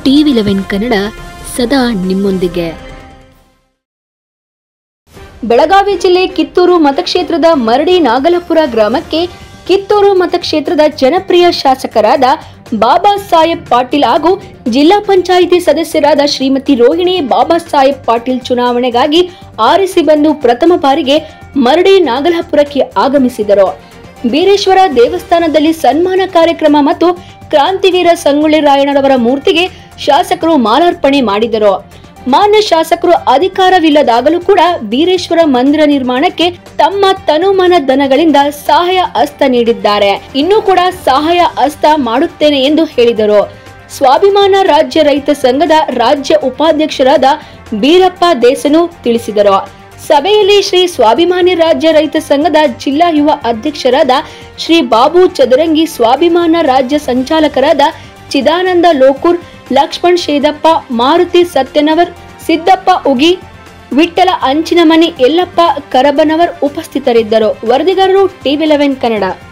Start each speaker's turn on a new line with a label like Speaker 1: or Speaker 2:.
Speaker 1: TV eleven Kannada ಸದಾ ನಿಮ್ಮೊಂದಿಗೆ
Speaker 2: ಬೆಳಗಾವಿ ಜಿಲ್ಲೆ ಕಿತ್ತೂರು ಮತಕ್ಷೇತ್ರದ ಮರಡಿ ನಾಗಲಪುರ ಗ್ರಾಮಕ್ಕೆ ಕಿತ್ತೂರು ಮತಕ್ಷೇತ್ರದ ಜನಪ್ರಿಯ ಶಾಸಕರಾದ ಬಾಬಾ ಸಾಹೇಬ್ ಪಾಟೀಲ್ ಹಾಗೂ ಜಿಲ್ಲಾ ಪಂಚಾಯಿತಿ ಸದಸ್ಯರಾದ ಶ್ರೀಮತಿ ರೋಹಿಣಿ ಬಾಬಾ ಸಾಹೇಬ್ ಪಾಟೀಲ್ ಚುನಾವಣೆಗಾಗಿ ಆರಿಸಿ ಬಂದು ಪ್ರಥಮ ಬಾರಿಗೆ ಮರಡಿ ನಾಗಲಾಪುರಕ್ಕೆ ಆಗಮಿಸಿದರು ಬೀರೇಶ್ವರ ದೇವಸ್ಥಾನದಲ್ಲಿ ಸನ್ಮಾನ ಕಾರ್ಯಕ್ರಮ ಮತ್ತು ಕ್ರಾಂತಿವೀರ ಸಂಗೊಳ್ಳಿ ರಾಯಣ್ಣರವರ ಮೂರ್ತಿಗೆ ಶಾಸಕರು ಮಾಲಾರ್ಪಣೆ ಮಾಡಿದರು ಮಾನ್ಯ ಶಾಸಕರು ಅಧಿಕಾರವಿಲ್ಲದಾಗಲೂ ಕೂಡ ಬೀರೇಶ್ವರ ಮಂದಿರ ನಿರ್ಮಾಣಕ್ಕೆ ತಮ್ಮ ತನುಮನ ಧನಗಳಿಂದ ಸಹಾಯ ಹಸ್ತ ನೀಡಿದ್ದಾರೆ ಇನ್ನೂ ಕೂಡ ಸಹಾಯ ಹಸ್ತ ಮಾಡುತ್ತೇನೆ ಎಂದು ಹೇಳಿದರು ಸ್ವಾಭಿಮಾನ ರಾಜ್ಯ ರೈತ ಸಂಘದ ರಾಜ್ಯ ಉಪಾಧ್ಯಕ್ಷರಾದ ಬೀರಪ್ಪ ದೇಸನು ತಿಳಿಸಿದರು ಸಭೆಯಲ್ಲಿ ಶ್ರೀ ಸ್ವಾಭಿಮಾನಿ ರಾಜ್ಯ ರೈತ ಸಂಘದ ಜಿಲ್ಲಾ ಯುವ ಅಧ್ಯಕ್ಷರಾದ ಶ್ರೀ ಬಾಬು ಚದರಂಗಿ ಸ್ವಾಭಿಮಾನ ರಾಜ್ಯ ಸಂಚಾಲಕರಾದ ಚಿದಾನಂದ ಲೋಕೂರ್ ಲಕ್ಷ್ಮಣ್ ಶೇದಪ್ಪ ಮಾರುತಿ ಸತ್ಯನವರ್ ಸಿದ್ದಪ್ಪ ಉಗಿ ವಿಠ್ಠಲ ಅಂಚಿನಮನಿ ಯಲ್ಲಪ್ಪ ಕರಬನವರ್ ಉಪಸ್ಥಿತರಿದ್ದರು ವರದಿಗಾರರು ಟಿವಿ ಲೆವೆನ್ ಕನ್ನಡ